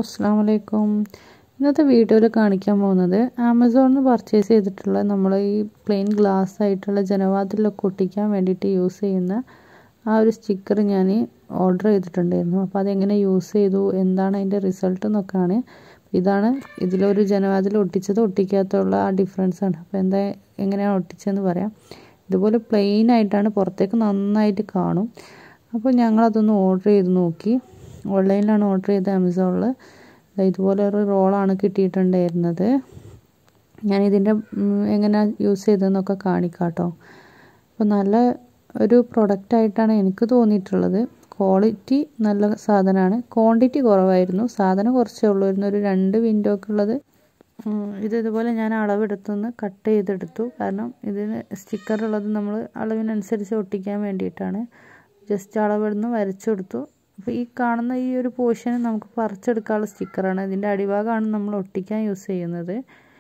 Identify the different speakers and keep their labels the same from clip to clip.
Speaker 1: അസ്സാം വലൈക്കും ഇന്നത്തെ വീഡിയോയിൽ കാണിക്കാൻ പോകുന്നത് ആമസോണിൽ നിന്ന് പർച്ചേസ് ചെയ്തിട്ടുള്ള നമ്മൾ ഈ പ്ലെയിൻ ഗ്ലാസ് ആയിട്ടുള്ള ജനവാതിലൊക്കെ ഒട്ടിക്കാൻ വേണ്ടിയിട്ട് യൂസ് ചെയ്യുന്ന ആ ഒരു സ്റ്റിക്കർ ഞാൻ ഓർഡർ ചെയ്തിട്ടുണ്ടായിരുന്നു അപ്പോൾ അതെങ്ങനെ യൂസ് ചെയ്തു എന്താണ് അതിൻ്റെ റിസൾട്ട് എന്നൊക്കെയാണ് ഇതാണ് ഇതിലൊരു ജനവാതിൽ ഒട്ടിച്ചത് ഒട്ടിക്കാത്തുള്ള ആ ഡിഫറൻസ് ആണ് അപ്പോൾ എന്താ എങ്ങനെയാണ് ഒട്ടിച്ചതെന്ന് പറയാം ഇതുപോലെ പ്ലെയിൻ ആയിട്ടാണ് പുറത്തേക്ക് നന്നായിട്ട് കാണും അപ്പോൾ ഞങ്ങളതൊന്ന് ഓർഡർ ചെയ്ത് നോക്കി ഓൺലൈനിലാണ് ഓർഡർ ചെയ്തത് ആമസോണിൽ ഇതുപോലെ ഒരു റോളാണ് കിട്ടിയിട്ടുണ്ടായിരുന്നത് ഞാനിതിൻ്റെ എങ്ങനെ യൂസ് ചെയ്തതെന്നൊക്കെ കാണിക്കാം കേട്ടോ അപ്പോൾ നല്ല ഒരു പ്രൊഡക്റ്റായിട്ടാണ് എനിക്ക് തോന്നിയിട്ടുള്ളത് ക്വാളിറ്റി നല്ല സാധനമാണ് ക്വാണ്ടിറ്റി കുറവായിരുന്നു സാധനം കുറച്ചേ ഉള്ളായിരുന്നു ഒരു രണ്ട് വിൻഡോക്ക് ഉള്ളത് ഇത് ഇതുപോലെ ഞാൻ അളവെടുത്തുനിന്ന് കട്ട് ചെയ്തെടുത്തു കാരണം ഇതിന് സ്റ്റിക്കർ ഉള്ളത് നമ്മൾ അളവിനനുസരിച്ച് ഒട്ടിക്കാൻ വേണ്ടിയിട്ടാണ് ജസ്റ്റ് അളവെടുന്ന് വരച്ചെടുത്തു അപ്പോൾ ഈ കാണുന്ന ഈ ഒരു പോർഷൻ നമുക്ക് പറിച്ചെടുക്കാനുള്ള സ്റ്റിക്കറാണ് ഇതിൻ്റെ അടിഭാഗമാണ് നമ്മൾ ഒട്ടിക്കാൻ യൂസ് ചെയ്യുന്നത്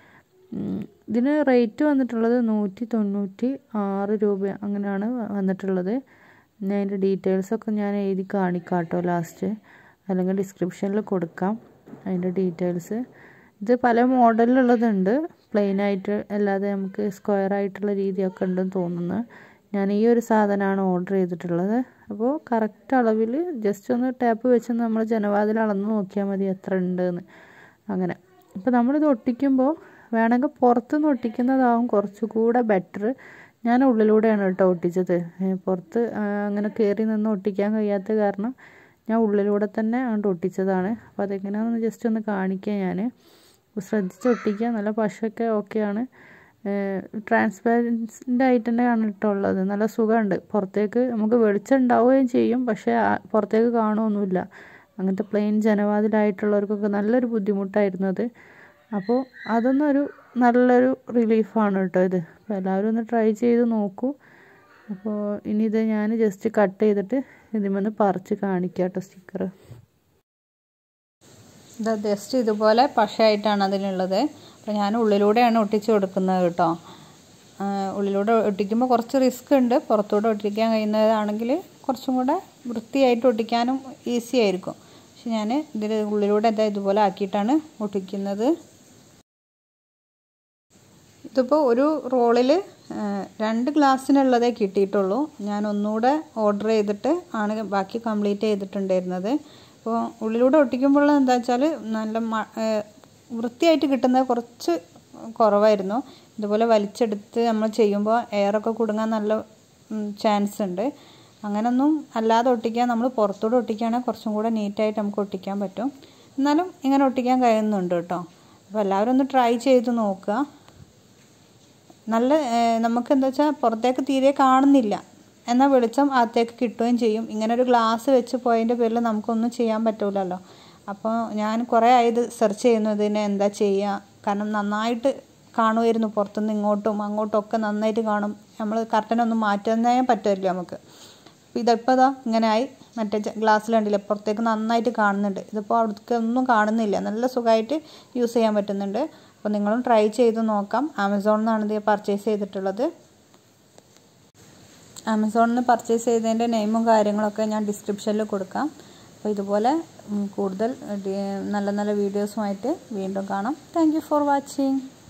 Speaker 1: ഇതിന് റേറ്റ് വന്നിട്ടുള്ളത് നൂറ്റി തൊണ്ണൂറ്റി ആറ് രൂപ അങ്ങനെയാണ് വന്നിട്ടുള്ളത് ഞാൻ അതിൻ്റെ ഡീറ്റെയിൽസൊക്കെ ഞാൻ എഴുതി കാണിക്കാം കേട്ടോ ലാസ്റ്റ് അല്ലെങ്കിൽ ഡിസ്ക്രിപ്ഷനിൽ കൊടുക്കാം അതിൻ്റെ ഡീറ്റെയിൽസ് ഇത് പല മോഡലിലുള്ളതുണ്ട് പ്ലെയിൻ ആയിട്ട് അല്ലാതെ നമുക്ക് സ്ക്വയർ ആയിട്ടുള്ള രീതിയൊക്കെ ഉണ്ടെന്ന് തോന്നുന്നു ഞാൻ ഈ ഒരു സാധനമാണ് ഓർഡർ ചെയ്തിട്ടുള്ളത് അപ്പോൾ കറക്റ്റ് അളവിൽ ജസ്റ്റ് ഒന്ന് ടാപ്പ് വെച്ച് നമ്മൾ ജനവാതിൽ അളന്ന് നോക്കിയാൽ മതി എത്ര ഉണ്ടെന്ന് അങ്ങനെ അപ്പോൾ നമ്മളിത് ഒട്ടിക്കുമ്പോൾ വേണമെങ്കിൽ പുറത്തുനിന്ന് ഒട്ടിക്കുന്നതാവും കുറച്ചുകൂടെ ബെറ്റർ ഞാൻ ഉള്ളിലൂടെയാണ് കേട്ടോ ഒട്ടിച്ചത് പുറത്ത് അങ്ങനെ കയറി നിന്ന് ഒട്ടിക്കാൻ കഴിയാത്ത കാരണം ഞാൻ ഉള്ളിലൂടെ തന്നെ അങ്ങോട്ട് ഒട്ടിച്ചതാണ് അപ്പോൾ അതെങ്ങനെയാണെന്ന് ജസ്റ്റ് ഒന്ന് കാണിക്കാം ഞാൻ ശ്രദ്ധിച്ച് ഒട്ടിക്കുക നല്ല പശയൊക്കെ ഓക്കെയാണ് ട്രാൻസ്പാരൻസിൻ്റെ ആയിട്ട് തന്നെയാണ് ഇട്ടുള്ളത് നല്ല സുഖമുണ്ട് പുറത്തേക്ക് നമുക്ക് വെളിച്ചം ഉണ്ടാവുകയും ചെയ്യും പക്ഷേ പുറത്തേക്ക് കാണുമൊന്നുമില്ല അങ്ങനത്തെ പ്ലെയിൻ ജനവാതിലായിട്ടുള്ളവർക്കൊക്കെ നല്ലൊരു ബുദ്ധിമുട്ടായിരുന്നു അത് അപ്പോൾ അതൊന്നൊരു നല്ലൊരു റിലീഫാണ് കേട്ടോ ഇത് അപ്പോൾ എല്ലാവരും ഒന്ന് ട്രൈ ചെയ്ത് നോക്കൂ അപ്പോൾ ഇനി ഇത് ഞാൻ ജസ്റ്റ് കട്ട് ചെയ്തിട്ട് ഇതിമെന്ന് പറിച്ച് കാണിക്കാം കേട്ടോ സ്റ്റിക്കർ
Speaker 2: ഇത് ജസ്റ്റ് ഇതുപോലെ പശയായിട്ടാണ് അതിനുള്ളത് അപ്പോൾ ഞാൻ ഉള്ളിലൂടെയാണ് ഒട്ടിച്ച് കൊടുക്കുന്നത് കേട്ടോ ഉള്ളിലൂടെ ഒട്ടിക്കുമ്പോൾ കുറച്ച് റിസ്ക് ഉണ്ട് പുറത്തൂടെ ഒട്ടിക്കാൻ കഴിയുന്നതാണെങ്കിൽ കുറച്ചും കൂടെ വൃത്തിയായിട്ട് ഒട്ടിക്കാനും ഈസി ആയിരിക്കും പക്ഷെ ഞാൻ ഇതിൽ ഉള്ളിലൂടെ എന്താ ഇതുപോലെ ആക്കിയിട്ടാണ് ഒട്ടിക്കുന്നത് ഇതിപ്പോൾ ഒരു റോളിൽ രണ്ട് ഗ്ലാസ്സിനുള്ളതേ കിട്ടിയിട്ടുള്ളൂ ഞാൻ ഒന്നുകൂടെ ഓർഡർ ചെയ്തിട്ട് ആണ് ബാക്കി കംപ്ലീറ്റ് ചെയ്തിട്ടുണ്ടായിരുന്നത് അപ്പോൾ ഉള്ളിലൂടെ ഒട്ടിക്കുമ്പോൾ എന്താ വെച്ചാൽ നല്ല വൃത്തിയായിട്ട് കിട്ടുന്നത് കുറച്ച് കുറവായിരുന്നു ഇതുപോലെ വലിച്ചെടുത്ത് നമ്മൾ ചെയ്യുമ്പോൾ എയറൊക്കെ കുടുങ്ങാൻ നല്ല ചാൻസ് ഉണ്ട് അങ്ങനൊന്നും അല്ലാതെ ഒട്ടിക്കാൻ നമ്മൾ പുറത്തൂടെ ഒട്ടിക്കുകയാണെങ്കിൽ കുറച്ചും കൂടെ നീറ്റായിട്ട് നമുക്ക് ഒട്ടിക്കാൻ പറ്റും എന്നാലും ഇങ്ങനെ ഒട്ടിക്കാൻ കഴിയുന്നുണ്ട് കേട്ടോ അപ്പോൾ എല്ലാവരും ഒന്ന് ട്രൈ ചെയ്ത് നോക്കുക നല്ല നമുക്ക് എന്താ വെച്ചാൽ പുറത്തേക്ക് തീരെ കാണുന്നില്ല എന്നാൽ വെളിച്ചം അകത്തേക്ക് കിട്ടുകയും ചെയ്യും ഇങ്ങനെ ഒരു ഗ്ലാസ് വെച്ച് പോയതിൻ്റെ പേരിൽ നമുക്കൊന്നും ചെയ്യാൻ പറ്റില്ലല്ലോ അപ്പോൾ ഞാൻ കുറേ ആയത് സെർച്ച് ചെയ്യുന്നു ഇതിനെ എന്താ ചെയ്യുക കാരണം നന്നായിട്ട് കാണുമായിരുന്നു പുറത്തുനിന്ന് ഇങ്ങോട്ടും അങ്ങോട്ടും ഒക്കെ നന്നായിട്ട് കാണും നമ്മൾ കർട്ടനൊന്നും മാറ്റുന്നേ പറ്റില്ല നമുക്ക് ഇതിപ്പോൾ ഇതാ ഇങ്ങനെ ആയി മറ്റേ ഗ്ലാസ്സിൽ കണ്ടില്ല പുറത്തേക്ക് നന്നായിട്ട് കാണുന്നുണ്ട് ഇതിപ്പോൾ അവിടേക്ക് ഒന്നും കാണുന്നില്ല നല്ല സുഖമായിട്ട് യൂസ് ചെയ്യാൻ പറ്റുന്നുണ്ട് അപ്പോൾ നിങ്ങളും ട്രൈ ചെയ്ത് നോക്കാം ആമസോണിൽ നിന്നാണ് ഇത് പർച്ചേസ് ചെയ്തിട്ടുള്ളത് ആമസോണിൽ നിന്ന് പർച്ചേസ് ചെയ്തതിൻ്റെ നെയിമും കാര്യങ്ങളൊക്കെ ഞാൻ ഡിസ്ക്രിപ്ഷനിൽ കൊടുക്കാം അപ്പോൾ ഇതുപോലെ കൂടുതൽ നല്ല നല്ല വീഡിയോസുമായിട്ട് വീണ്ടും കാണാം താങ്ക് ഫോർ വാച്ചിങ്